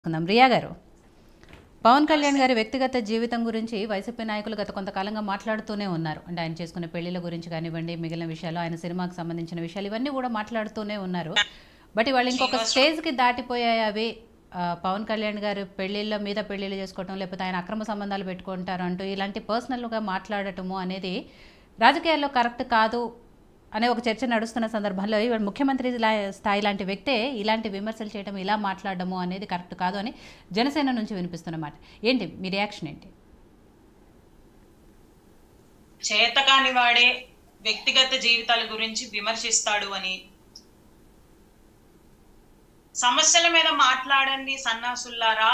కుందాం రియా గారు పవన్ కళ్యాణ్ గారి వ్యక్తిగత జీవితం గురించి వైసీపీ నాయకులు గత కొంతకాలంగా మాట్లాడుతూనే ఉన్నారు అంటే ఆయన చేసుకునే పెళ్లిళ్ళ గురించి కానివ్వండి మిగిలిన విషయాలు ఆయన సినిమాకి సంబంధించిన విషయాలు ఇవన్నీ కూడా మాట్లాడుతూనే ఉన్నారు బట్ ఇవాళ ఇంకొక స్టేజ్కి దాటిపోయాయి అవి ఆ, పవన్ కళ్యాణ్ గారు పెళ్లిళ్ళ మీద పెళ్లిళ్ళు చేసుకోవటం లేకపోతే ఆయన అక్రమ సంబంధాలు పెట్టుకుంటారు అంటూ ఇలాంటి పర్సనల్గా మాట్లాడటము అనేది రాజకీయాల్లో కరెక్ట్ కాదు అనే ఒక చర్చ నడుస్తున్న సందర్భంలో ఇవాళ ముఖ్యమంత్రి లా- స్థాయి లాంటి వ్యక్తే ఇలాంటి విమర్శలు చేయడం ఇలా మాట్లాడడము అనేది కరెక్ట్ కాదు అని జనసేన నుంచి వినిపిస్తున్న మాట ఏంటి మీ రియాక్షన్ ఏంటి చేతకాని వాడే వ్యక్తిగత జీవితాల గురించి విమర్శిస్తాడు అని సమస్యల మీద మాట్లాడండి సన్నాసుల్లారా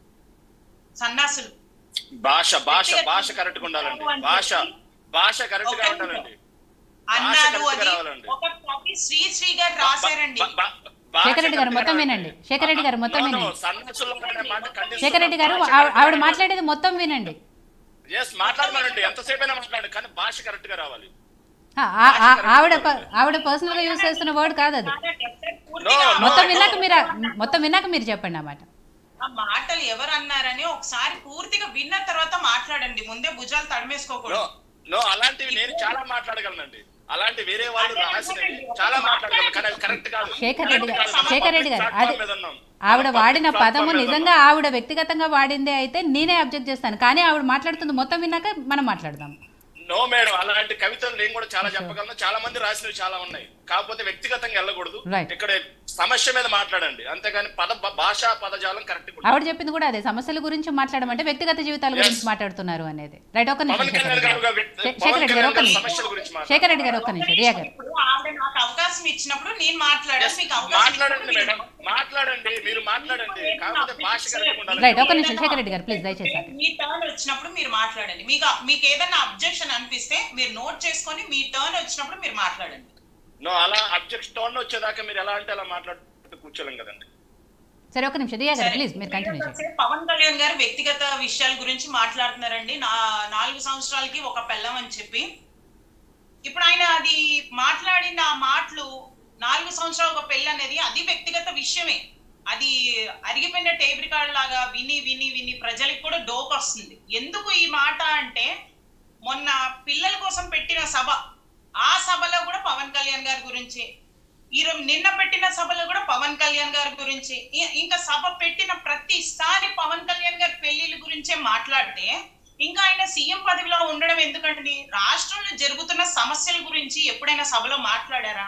సన్నాసులు భాష భాష భాష కరెక్ట్ గా ఉండాలండి భాష భాష కరెక్ట్ గా ఉండాలండి అన్నారు correct గా అది రావాలండి. ఒక కాపీ శ్రీ శ్రీ గారు రాశారండి బా- బా- భాష శేఖర్ రెడ్డి గారు correct గా మొత్తం రావాలండి. వినండి శేఖర్ రెడ్డి గారు మొత్తం No, no, వినండి సన్నాసులు అనే మాట ఖండిస్తున్నాం. శేఖర్ రెడ్డి గారు భాష ఆవి- correct ఆవిడ గా మాట్లాడేది మొత్తం వినండి Yes, మాట్లాడమనండి ఎంతసేపు అయినా మాట్లాడండి కానీ భాష కరెక్ట్ గా రావాలి ఆ, ఆ- ఆ- ఆవిడ ప- ఆవిడ పర్సనల్ గా యూజ్ చేస్తున్న వర్డ్ కాదు అది పూర్తిగా No, no. మొత్తం విన్నాక మీరు మొత్తం విన్నాక మీరు చెప్పండి ఆ మాట ఆ మాటలు ఎవరు అన్నారని ఒకసారి పూర్తిగా విన్న తర్వాత మాట్లాడండి ముందే భుజాలు నో తడిమేసుకోకూడదు నో అలాంటివి నేను చాలా మాట్లాడగలనండి అలాంటి వేరే వాళ్ళు అదే రాసినవి అదేనండి. చాలా మాట్లాడగలను కానీ అవి కరెక్ట్ కాదు శేఖర్ రెడ్డి గారు Correct కాదు. శేఖర్ రెడ్డి గారు Platform అది మీద ఉన్నాం. ఆవిడ Public వాడిన platform పదము మీద నిజంగా ఉన్నాం. ఆవిడ వ్యక్తిగతంగా వాడిందే అయితే నేనే అబ్జెక్ట్ చేస్తాను కానీ ఆవిడ మాట్లాడుతుంది మొత్తం విన్నాక మనం మాట్లాడదాం నో మేడం అలాంటి కవితలు నేను కూడా చాలా చెప్పగలను చాలా మంది రాసినవి చాలా ఉన్నాయి కాకపోతే వ్యక్తిగతంగా వెళ్ళకూడదు Right. ఇక్కడ సమస్య మీద మాట్లాడండి అంతేగాని పద భా- భాషా పదజాలం కరెక్ట్ ఆవిడ చెప్పింది కూడా అదే సమస్యల గురించి మాట్లాడమంటే వ్యక్తిగత జీవితాల గురించి మాట్లాడుతున్నారు అనేది రైట్ ఒక నిమిషం పవన్ శేఖర్ కళ్యాణ్ రెడ్డి గారు గారు వ్యక్తి- శే- పవన్ శేఖర్ రెడ్డి గారు కళ్యాణ్ ఒక గారు నిమిషం సమస్యల గురించి మాట్లాడండి. శేఖర్ రెడ్డి గారు ఒక్క నిమిషం రియా గారు ఇప్పుడు ఆవిడ నాకు అవకాశం ఇచ్చినప్పుడు నేను మాట్లాడాను మీకు అవకాశం మాట్లాడండి ఇచ్చినప్పుడు మేడం మాట్లాడండి మీరు మాట్లాడండి కాకపోతే భాష కరెక్ట్ ఉండాలి రైట్ ఒక నిమిషం శేఖర్ రెడ్డి గారు ప్లీజ్ దయచేసి ఆగండి. మీ టర్న్ వచ్చినప్పుడు మీరు మాట్లాడండి మీకు మీకు ఏదైనా అబ్జెక్షన్ అనిపిస్తే మీరు నోట్ చేసుకొని మీ టర్న్ వచ్చినప్పుడు మీరు మాట్లాడండి నో అలా అబ్జెక్ట్ టోన్ వచ్చేదాకా మీరు ఎలా అంటే అలా మాట్లాడుతూ కూర్చోలేం కదండి సరే ఒక నిమిషం రియా గారు సరే. ప్లీజ్ మీరు కంటిన్యూ చేయండి మీరు పవన్ కళ్యాణ్ గారు వ్యక్తిగత విషయాల గురించి మాట్లాడుతున్నారండి నా నాలుగు సంవత్సరాలకి ఒక పెళ్ళం అని చెప్పి ఇప్పుడు ఆయన అది మాట్లాడిన ఆ మాటలు నాలుగు సంవత్సరాలు ఒక పెళ్ళి అనేది అది వ్యక్తిగత విషయమే అది అరిగిపోయిన టేప్ రికార్డ్ లాగా విని విని విని ప్రజలకు కూడా డోక్ వస్తుంది ఎందుకు ఈ మాట అంటే మొన్న పిల్లల కోసం పెట్టిన సభ ఆ సభలో కూడా పవన్ కళ్యాణ్ గారి గురించి ఈరోజు నిన్న పెట్టిన సభలో కూడా పవన్ కళ్యాణ్ గారి గురించి ఇ- ఇంకా సభ పెట్టిన ప్రతిసారి పవన్ కళ్యాణ్ గారి పెళ్లిళ్ళ గురించే మాట్లాడితే ఇంకా ఆయన సీఎం పదవిలో ఉండడం ఎందుకండి రాష్ట్రంలో జరుగుతున్న సమస్యల గురించి ఎప్పుడైనా సభలో మాట్లాడారా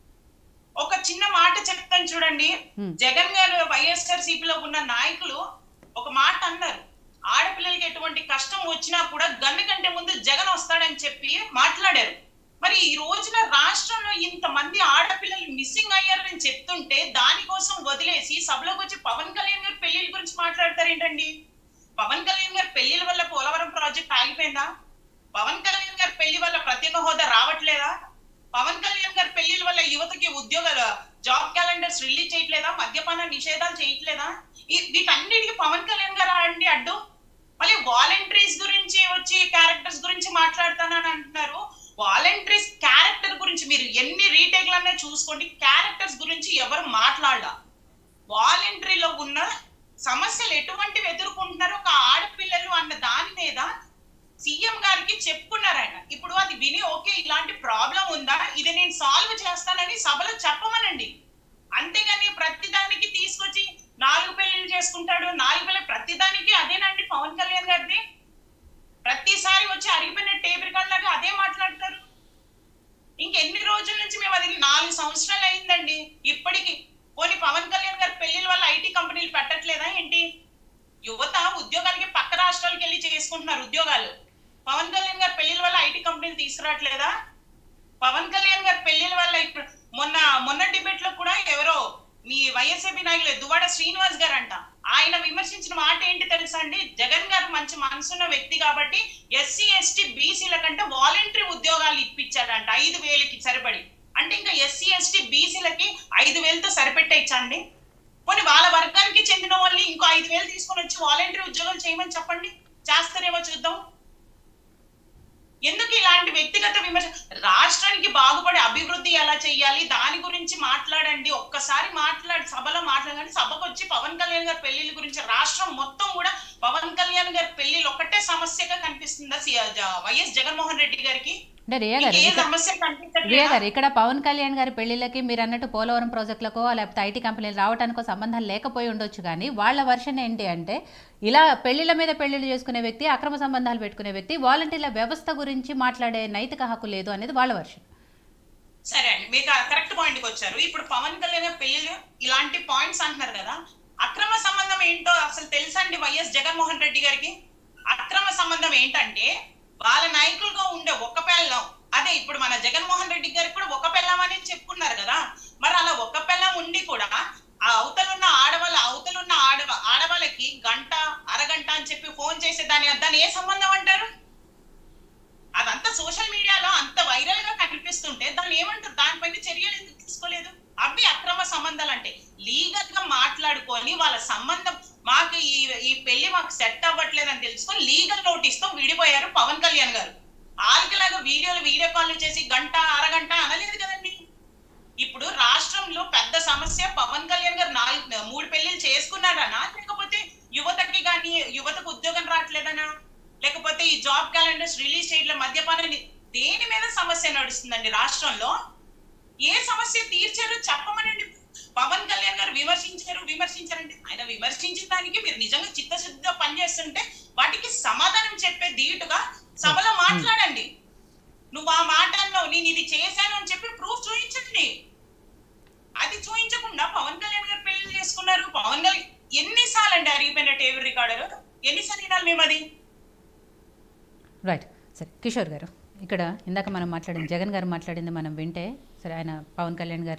ఒక చిన్న మాట చెప్తాను చూడండి Hmm. జగన్ గారు వైఎస్ఆర్ లో ఉన్న నాయకులు ఒక మాట అన్నారు ఆడపిల్లలకి ఎటువంటి కష్టం వచ్చినా కూడా గన్ను కంటే ముందు జగన్ వస్తాడని చెప్పి మాట్లాడారు మరి ఈ రోజున రాష్ట్రంలో ఇంతమంది ఆడపిల్లలు మిస్సింగ్ అయ్యారని చెప్తుంటే దానికోసం వదిలేసి సభలోకి వచ్చి పవన్ కళ్యాణ్ గారి పెళ్లిళ్ళ గురించి మాట్లాడతారేంటండి పవన్ కళ్యాణ్ గారి పెళ్లిల వల్ల పోలవరం ప్రాజెక్ట్ ఆగిపోయిందా పవన్ కళ్యాణ్ గారి పెళ్లి వల్ల ప్రత్యేక హోదా రావట్లేదా పవన్ కళ్యాణ్ గారి పెళ్లిల వల్ల యువతకి ఉద్యోగాల జాబ్ క్యాలెండర్స్ రిలీజ్ చేయట్లేదా మద్యపాన నిషేధాలు చేయట్లేదా ఈ- వీటన్నిటికీ పవన్ కళ్యాణ్ గారు అండి అడ్డు మళ్ళీ వాలంటీర్స్ గురించి వచ్చి క్యారెక్టర్స్ గురించి మాట్లాడతానని అంటున్నారు వాలంటీర్స్ క్యారెక్టర్ గురించి మీరు ఎన్ని రీటేక్లన్నా చూసుకోండి క్యారెక్టర్స్ గురించి ఎవరు మాట్లాడాల వాలంటరీలో ఉన్న సమస్యలు ఎటువంటివి ఎదుర్కొంటున్నారో ఒక ఆడపిల్లలు అన్న దాని మీద సీఎం గారికి చెప్పుకున్నారు ఆయన ఇప్పుడు అది విని ఓకే ఇలాంటి ప్రాబ్లం ఉందా ఇది నేను సాల్వ్ చేస్తానని సభలో చెప్పమనండి అంతేగాని ప్రతిదానికి తీసుకొచ్చి నాలుగు పెళ్లిళ్ళు చేసుకుంటాడు నాలుగు పెళ్లి ప్రతిదానికి అదేనండి పవన్ కళ్యాణ్ గారిది ప్రతిసారి వచ్చి అరిగిపోయిన టేబుల్ లాగా అదే మాట్లాడతారు ఇంకెన్ని రోజుల నుంచి మేము అది నాలుగు సంవత్సరాలు అయిందండి ఇప్పటికి పోనీ పవన్ కళ్యాణ్ గారి పెళ్లిల వల్ల ఐటీ కంపెనీలు పెట్టట్లేదా ఏంటి యువత ఉద్యోగాలకి పక్క రాష్ట్రాలకు వెళ్ళి చేసుకుంటున్నారు ఉద్యోగాలు పవన్ కళ్యాణ్ గారి పెళ్లిల వల్ల ఐటీ కంపెనీలు తీసుకురావట్లేదా పవన్ కళ్యాణ్ గారి పెళ్లిల వల్ల ఇప్పుడు మొన్న మొన్న డిబేట్ లో కూడా ఎవరో మీ వైఎస్ఏపీ నాయకులు దువ్వాడ శ్రీనివాస్ గారు అంట ఆయన విమర్శించిన మాట ఏంటి తెలుసా అండి జగన్ గారు మంచి మనసున్న వ్యక్తి కాబట్టి ఎస్సీ ఎస్టీ బీసీల కంటే వాలంటరీ ఉద్యోగాలు ఇప్పించాడంట ఐదు వేలకి సరిపడి అంటే ఇంకా ఎస్సీ ఎస్టీ బీసీలకి ఐదు వేలతో సరిపెట్టేయచ్చండి పోనీ వాళ్ళ వర్గానికి చెందిన వాళ్ళు ఇంకో ఐదు వేలు తీసుకొని వచ్చి వాలంటరీ ఉద్యోగాలు చేయమని చెప్పండి చేస్తారేమో చూద్దాం ఎందుకు ఇలాంటి వ్యక్తిగత విమర్శ రాష్ట్రానికి బాగుపడే అభివృద్ధి ఎలా చెయ్యాలి దాని గురించి మాట్లాడండి ఒక్కసారి మాట్లాడి సభలో మాట్లాడండి సభకు వచ్చి పవన్ కళ్యాణ్ గారి పెళ్లిళ్ళ గురించి రాష్ట్రం మొత్తం కూడా పవన్ కళ్యాణ్ గారి పెళ్లిళ్ళు ఒకటే సమస్యగా కనిపిస్తుందా సి- జ- వైఎస్ జగన్మోహన్ రెడ్డి గారికి అంటే రియా గారు ఏ ఇక్కడ- సమస్య రియా కనిపించట్లేదా గారు ఇక్కడ పవన్ కళ్యాణ్ గారి పెళ్లిళ్ళకి మీరు అన్నట్టు పోలవరం ప్రాజెక్టులకో లేకపోతే ఐటీ కంపెనీలు రావడానికో సంబంధం లేకపోయి ఉండొచ్చు కానీ వాళ్ళ వర్షన్ ఏంటి అంటే ఇలా పెళ్లిళ్ళ మీద పెళ్లిళ్ళు చేసుకునే వ్యక్తి అక్రమ సంబంధాలు పెట్టుకునే వ్యక్తి వాలంటీర్ల వ్యవస్థ గురించి మాట్లాడే నైతిక హక్కు లేదు అనేది వాళ్ళ వర్షన్ సరే అండి మీకు కరెక్ట్ పాయింట్ కి వచ్చారు ఇప్పుడు పవన్ కళ్యాణ్ గారి పెళ్లిళ్ళు ఇలాంటి పాయింట్స్ అంటున్నారు కదా అక్రమ సంబంధం ఏంటో అసలు తెలుసా అండి వైఎస్ జగన్మోహన్ రెడ్డి గారికి అక్రమ సంబంధం ఏంటంటే వాళ్ళ నాయకులుగా ఉండే ఒక పెళ్ళం అదే ఇప్పుడు మన జగన్మోహన్ రెడ్డి గారికి కూడా ఒక పెళ్ళం అనేది చెప్పుకున్నారు కదా మరి అలా ఒక పెళ్ళం ఉండి కూడా ఆ అవతలున్న ఆడవాళ్ళ అవతలున్న ఆడవ ఆడవాళ్ళకి గంట అరగంట అని చెప్పి ఫోన్ చేసే దాని దాని ఏ సంబంధం అంటారు అదంతా సోషల్ మీడియాలో అంత వైరల్ గా కనిపిస్తుంటే దాన్ని ఏమంటారు దానిపైన చర్యలు ఎందుకు తీసుకోలేదు అవి అక్రమ సంబంధాలు అంటే లీగల్ గా మాట్లాడుకొని వాళ్ళ సంబంధం మాకు ఈ ఈ పెళ్లి మాకు సెట్ అవ్వట్లేదు అని తెలుసుకొని లీగల్ నోటీస్ తో విడిపోయారు పవన్ కళ్యాణ్ గారు ఆల్కలాగా వీడియోలు వీడియో కాల్ చేసి గంట అరగంట అనలేదు కదండి ఇప్పుడు రాష్ట్రంలో పెద్ద సమస్య పవన్ కళ్యాణ్ గారు నాలుగు మూడు పెళ్లిళ్ళు చేసుకున్నారనా లేకపోతే యువతకి కానీ యువతకు ఉద్యోగం రావట్లేదనా లేకపోతే ఈ జాబ్ క్యాలెండర్స్ రిలీజ్ చేయడం మద్యపానం దేని మీద సమస్య నడుస్తుందండి రాష్ట్రంలో ఏ సమస్య తీర్చారు చెప్పమనండి పవన్ కళ్యాణ్ గారు విమర్శించారు విమర్శించారంటే ఆయన విమర్శించిన దానికి మీరు నిజంగా చిత్తశుద్ధిగా పనిచేస్తుంటే వాటికి సమాధానం చెప్పే ధీటుగా సభలో మాట్లాడండి నువ్వు ఆ మాట అన్నావు నేను ఇది చేశాను అని చెప్పి ప్రూఫ్ చూపించండి అది చూపించకుండా పవన్ కళ్యాణ్ గారు పెళ్లి చేసుకున్నారు పవన్ కళ్యాణ్ ఎన్నిసార్లు అండి అరిగిపోయిన టేబుల్ రికార్డర్ ఎన్నిసార్లు వినాలి మేము అది రైట్ సరే కిషోర్ గారు ఇక్కడ ఇందాక మనం మాట్లాడింది జగన్ గారు మాట్లాడింది మనం వింటే సరే ఆయన పవన్ కళ్యాణ్ గారు